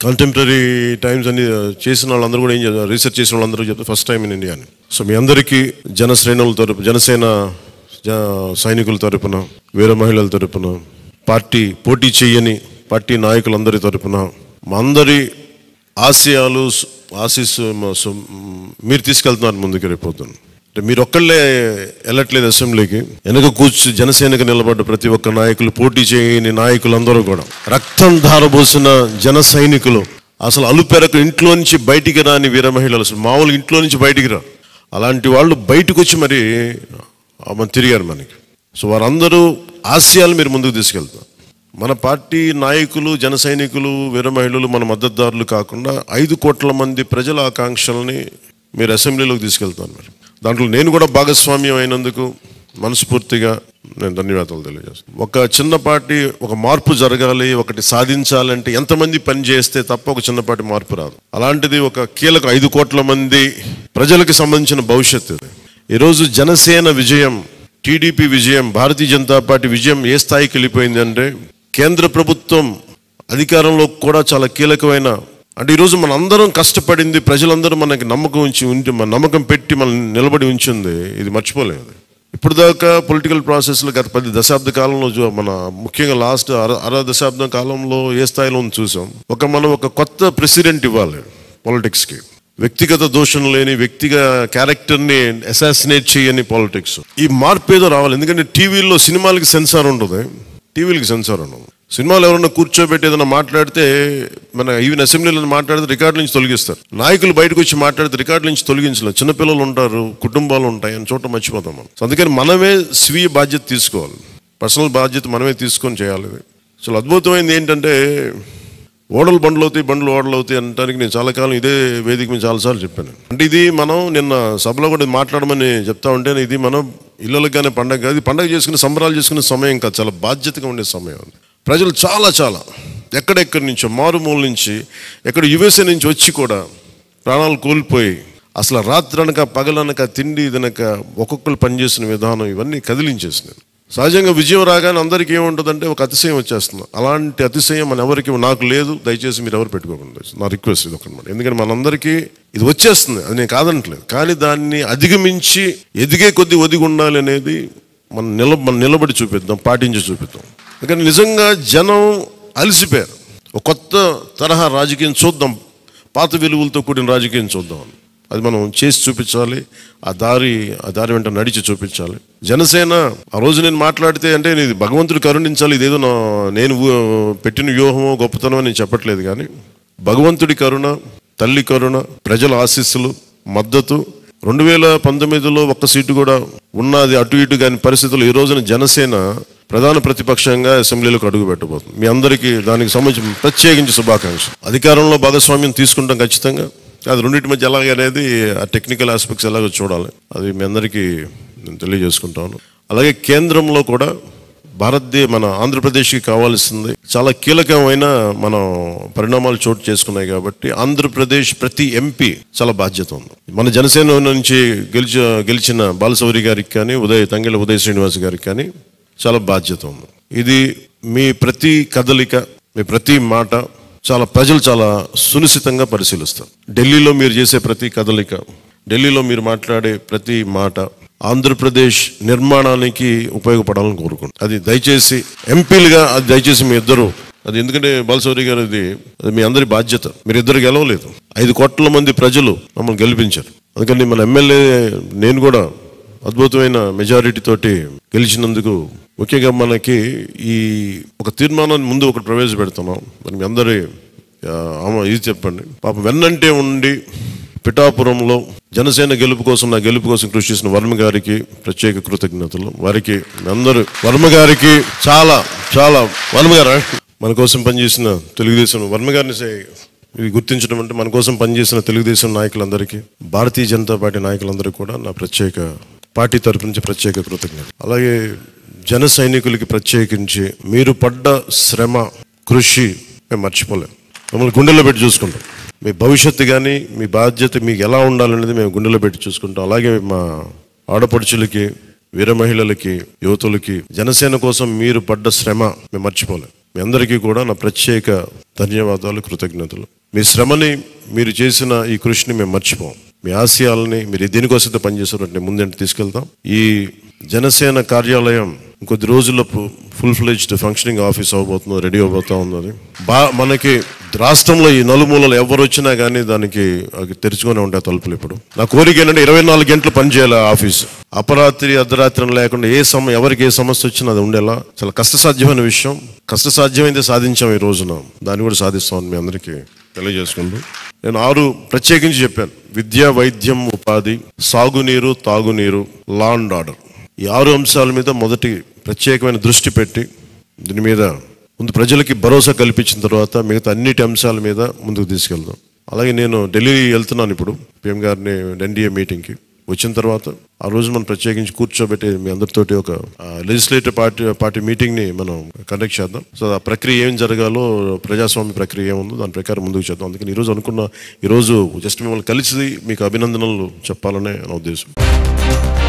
contemporary times అని చేసిన వాళ్ళందరూ కూడా ఏం చేస్తారు రీసెర్చ్ చేసిన వాళ్ళందరూ చెప్తారు ఫస్ట్ టైం ఇన్ ఇండియా అని సో మీ అందరికీ జన శ్రేణుల తరపు జనసేన జ- సైనికుల తరపున వీర మహిళల తరపున పార్టీ పోటీ చేయని పార్టీ నాయకులందరి తరపున మా అందరి ఆశయాలు సు- ఆశీస్సు మ- సు- మీరు తీసుకెళ్తున్నారు ముందుకు రేపోతాను అంటే మీరు ఒక్కళ్ళే వెళ్ళట్లేదు అసెంబ్లీకి వెనక కూర్చు జనసేనకు నిలబడ్డ ప్రతి ఒక్క నాయకులు పోటీ చేయని నాయకులందరూ కూడా రక్తం ధారబోసిన జన సైనికులు అసలు అలుపెరకు ఇంట్లో నుంచి బయటికి రాని వీర మహిళలు అసలు మామూలు ఇంట్లో నుంచి బయటికి రా అలాంటి వాళ్ళు బయటకు వచ్చి మరి ఆ, మన తిరిగారు మనకి సో వారందరూ ఆశయాలు మీరు ముందుకు తీసుకెళ్తారు మన పార్టీ నాయకులు జన సైనికులు వీర మహిళలు మన మద్దతుదారులు కాకుండా ఐదు కోట్ల మంది ప్రజల ఆకాంక్షల్ని మీరు అసెంబ్లీలోకి తీసుకెళ్తాను మరి దాంట్లో నేను కూడా భాగస్వామ్యం అయినందుకు మనస్ఫూర్తిగా నేను ధన్యవాదాలు తెలియజేస్తాను ఒక చిన్న పార్టీ ఒక మార్పు జరగాలి ఒకటి సాధించాలంటే ఎంతమంది పని చేస్తే తప్ప ఒక చిన్నపాటి మార్పు రాదు అలాంటిది ఒక కీలక ఐదు కోట్ల మంది ప్రజలకు సంబంధించిన భవిష్యత్తు ఇది ఈరోజు జనసేన విజయం టీడీపీ విజయం భారతీయ జనతా పార్టీ విజయం ఏ స్థాయికి వెళ్ళిపోయింది అంటే కేంద్ర ప్రభుత్వం అధికారంలో కూడా చాలా కీలకమైన అంటే ఈరోజు మన అందరం కష్టపడింది ప్రజలందరూ మనకి నమ్మకం ఉంచి ఉంచి మన నమ్మకం పెట్టి మనం నిలబడి ఉంచింది ఇది మర్చిపోలేదు ఇప్పుడు దాకా పొలిటికల్ ప్రాసెస్లో గత పది దశాబ్ద కాలంలో చూ- మన ముఖ్యంగా లాస్ట్ అర అర దశాబ్దం కాలంలో ఏ స్థాయిలో ఉంది చూసాం ఒక మనం ఒక కొత్త ప్రెసిడెంట్ ఇవ్వాలి పాలిటిక్స్కి వ్యక్తిగత దోషం లేని వ్యక్తిగత క్యారెక్టర్ని అసాసినేట్ చేయని పాలిటిక్స్ ఈ మార్పు ఏదో రావాలి ఎందుకంటే టీవీల్లో సినిమాలకి సెన్సార్ ఉంటుంది టీవీలకి సెన్సార్ ఉండదు సినిమాలు ఎవరన్నా కూర్చోబెట్టి ఏదైనా మాట్లాడితే మన ఈవెన్ అసెంబ్లీలో మాట్లాడితే రికార్డు నుంచి తొలగిస్తారు నాయకులు బయటకు వచ్చి మాట్లాడితే రికార్డు నుంచి తొలగించలేదు చిన్నపిల్లలు ఉంటారు కుటుంబాలు ఉంటాయి అని చోట మర్చిపోతాం మనం సో అందుకని మనమే స్వీయ బాధ్యత తీసుకోవాలి పర్సనల్ బాధ్యత మనమే తీసుకొని చేయాలి ఇది అసలు అద్భుతమైనది ఏంటంటే ఓడలు బండ్లు అవుతాయి బండ్లు ఓడలు అవుతాయి అనడానికి నేను చాలా కాలం ఇదే వేదిక మీద చాలాసార్లు చెప్పాను అంటే ఇది మనం నిన్న సభలో కూడా మాట్లాడమని చెప్తా ఉంటే ఇది మనం ఇళ్ళకి కానీ పండగ కాదు ఇది పండగ చేసుకునే సంబరాలు చేసుకునే సమయం కాదు చాలా బాధ్యతగా ఉండే సమయం అది ప్రజలు చాలా చాలా ఎక్కడెక్కడి నుంచో మారుమూల నుంచి ఎక్కడ యుఎస్ఏ నుంచి వచ్చి కూడా ప్రాణాలు కోల్పోయి అసలు రాత్రనక పగలనక తిండి ఇదనక ఒక్కొక్కరు పనిచేసిన విధానం ఇవన్నీ కదిలించేసినాయి సహజంగా విజయం రాగానే అందరికీ ఏముంటుందంటే ఒక అతిశయం వచ్చేస్తుంది అలాంటి అతిశయం మన ఎవరికి నాకు లేదు దయచేసి మీరు ఎవరు పెట్టుకోకుండా నా రిక్వెస్ట్ ఇది ఒకటి ఎందుకంటే మనందరికీ ఇది వచ్చేస్తుంది అది నేను కాదనట్లేదు కానీ దాన్ని అధిగమించి ఎదిగే కొద్ది ఒదిగి ఉండాలి అనేది మనం నిల మనం నిలబడి చూపిద్దాం పాటించి చూపిద్దాం ఎందుకంటే నిజంగా జనం అలసిపోయారు ఒక కొత్త తరహా రాజకీయం చూద్దాం పాత విలువలతో కూడిన రాజకీయం చూద్దాం అది మనం చేసి చూపించాలి ఆ దారి ఆ దారి వెంట నడిచి చూపించాలి జనసేన ఆ రోజు నేను మాట్లాడితే అంటే ఇది భగవంతుడు కరుణించాలి ఇదేదో నా నేను ఊ- పెట్టిన వ్యూహమో గొప్పతనం అని నేను చెప్పట్లేదు కానీ భగవంతుడి కరుణ తల్లి కరుణ ప్రజల ఆశీస్సులు మద్దతు రెండు వేల పంతొమ్మిదిలో ఒక్క సీటు కూడా ఉన్నది అటు ఇటు కాని పరిస్థితులు ఈ రోజున జనసేన ప్రధాన ప్రతిపక్షంగా అసెంబ్లీలోకి అడుగు పెట్టబోతుంది మీ అందరికీ దానికి సంబంధించి ప్రత్యేకించి శుభాకాంక్షలు అధికారంలో భాగస్వామ్యం తీసుకుంటాం ఖచ్చితంగా అది రెండింటి మధ్య ఎలాగ అనేది ఆ టెక్నికల్ ఆస్పెక్ట్స్ ఎలాగో చూడాలి అది మీ అందరికీ నేను తెలియజేసుకుంటాను అలాగే కేంద్రంలో కూడా భారతదేశ మన ఆంధ్రప్రదేశ్కి కావాల్సింది చాలా కీలకమైన మనం పరిణామాలు చోటు చేసుకున్నాయి కాబట్టి ఆంధ్రప్రదేశ్ ప్రతి ఎంపీ చాలా బాధ్యత ఉంది మన జనసేన నుంచి గెలిచి గెలిచిన బాలసౌరి గారికి కానీ ఉదయ్ తంగెళ్ళ ఉదయ్ శ్రీనివాస్ గారికి కానీ చాలా బాధ్యత ఉంది ఇది మీ ప్రతి కదలిక మీ ప్రతి మాట చాలా ప్రజలు చాలా సునిశ్చితంగా పరిశీలిస్తారు ఢిల్లీలో మీరు చేసే ప్రతి కదలిక ఢిల్లీలో మీరు మాట్లాడే ప్రతి మాట ఆంధ్రప్రదేశ్ నిర్మాణానికి ఉపయోగపడాలని కోరుకుంటున్నాను అది దయచేసి ఎంపీలుగా అది దయచేసి మీ ఇద్దరు అది ఎందుకంటే బాలసౌరి గారు అది అది మీ అందరి బాధ్యత మీరు ఇద్దరు గెలవలేదు ఐదు కోట్ల మంది ప్రజలు మమ్మల్ని గెలిపించారు అందుకని మన ఎమ్మెల్యే నేను కూడా అద్భుతమైన మెజారిటీ తోటి గెలిచినందుకు ముఖ్యంగా మనకి ఈ ఒక తీర్మానాన్ని ముందు ఒకటి ప్రవేశపెడుతున్నాం మరి మీ అందరి ఆ, ఆమో ఇది చెప్పండి పాపం వెన్నంటే ఉండి పిఠాపురంలో జనసేన గెలుపు కోసం నా గెలుపు కోసం కృషి చేసిన వర్మ గారికి ప్రత్యేక కృతజ్ఞతలు వారికి మీ అందరూ వర్మ గారికి చాలా చాలా వర్మ గారు మన కోసం పనిచేసిన తెలుగుదేశం వర్మ గారిని సే- ఇది గుర్తించడం అంటే మన కోసం పనిచేసిన తెలుగుదేశం నాయకులందరికీ భారతీయ జనతా పార్టీ నాయకులందరికీ కూడా నా ప్రత్యేక పార్టీ తరపు నుంచి ప్రత్యేక కృతజ్ఞత అలాగే జన సైనికులకి ప్రత్యేకించి మీరు పడ్డ శ్రమ కృషి మేము మర్చిపోలేం మమ్మల్ని గుండెల్లో పెట్టి చూసుకుంటాం మీ భవిష్యత్తు కానీ మీ బాధ్యత మీకు ఎలా ఉండాలనేది మేము గుండెల్లో పెట్టి చూసుకుంటాం అలాగే మా ఆడపడుచులకి వీర మహిళలకి యువతులకి జనసేన కోసం మీరు పడ్డ శ్రమ మేము మర్చిపోలేం మీ అందరికీ కూడా నా ప్రత్యేక ధన్యవాదాలు కృతజ్ఞతలు మీ శ్రమని మీరు చేసిన ఈ కృషిని మేము మర్చిపోం మీ ఆశయాలని మీరు దేనికోసమైతే పనిచేస్తారంటే ముందంటే తీసుకెళ్తాం ఈ జనసేన కార్యాలయం ఇంకొద్ది రోజుల్లో ఫుల్ ఫ్లెజ్డ్ ఫంక్షనింగ్ ఆఫీస్ అవబోతుంది రెడీ అవబోతా ఉన్నది బా మనకి రాష్ట్రంలో ఈ నలుమూలలు ఎవరు వచ్చినా కానీ దానికి అది తెరుచుకొని ఉంటాయి తలుపులు ఇప్పుడు నా కోరిక ఏంటంటే ఇరవై నాలుగు గంటలు పనిచేయాలి ఆ ఆఫీస్ అపరాత్రి అర్ధరాత్రి లేకుండా ఏ సమ ఎవరికి ఏ సమస్య వచ్చినా అది ఉండేలా చాలా కష్టసాధ్యమైన విషయం కష్టసాధ్యమైంది సాధించాం ఈ రోజున దాన్ని కూడా సాధిస్తామని మీ అందరికీ తెలియజేసుకుంటూ నేను ఆరు ప్రత్యేకించి చెప్పాను విద్య వైద్యం ఉపాధి సాగునీరు తాగునీరు లా అండ్ ఆర్డర్ ఈ ఆరు అంశాల మీద మొదటి ప్రత్యేకమైన దృష్టి పెట్టి దీని మీద ముందు ప్రజలకి భరోసా కల్పించిన తర్వాత మిగతా అన్నిటి అంశాల మీద ముందుకు తీసుకెళ్దాం అలాగే నేను ఢిల్లీ వెళ్తున్నాను ఇప్పుడు పిఎం గారిని ఎన్డీఏ మీటింగ్కి వచ్చిన తర్వాత ఆ రోజు మనం ప్రత్యేకించి కూర్చోబెట్టి మీ అందరితోటి ఒక లెజిస్లేటివ్ పార్టీ పార్టీ మీటింగ్ని మనం కండక్ట్ చేద్దాం సో ఆ ప్రక్రియ ఏం జరగాలో ప్రజాస్వామ్య ప్రక్రియ ఏముందో దాని ప్రకారం ముందుకు చేద్దాం అందుకని ఈరోజు అనుకున్న ఈరోజు జస్ట్ మిమ్మల్ని కలిసి మీకు అభినందనలు చెప్పాలనే నా ఉద్దేశం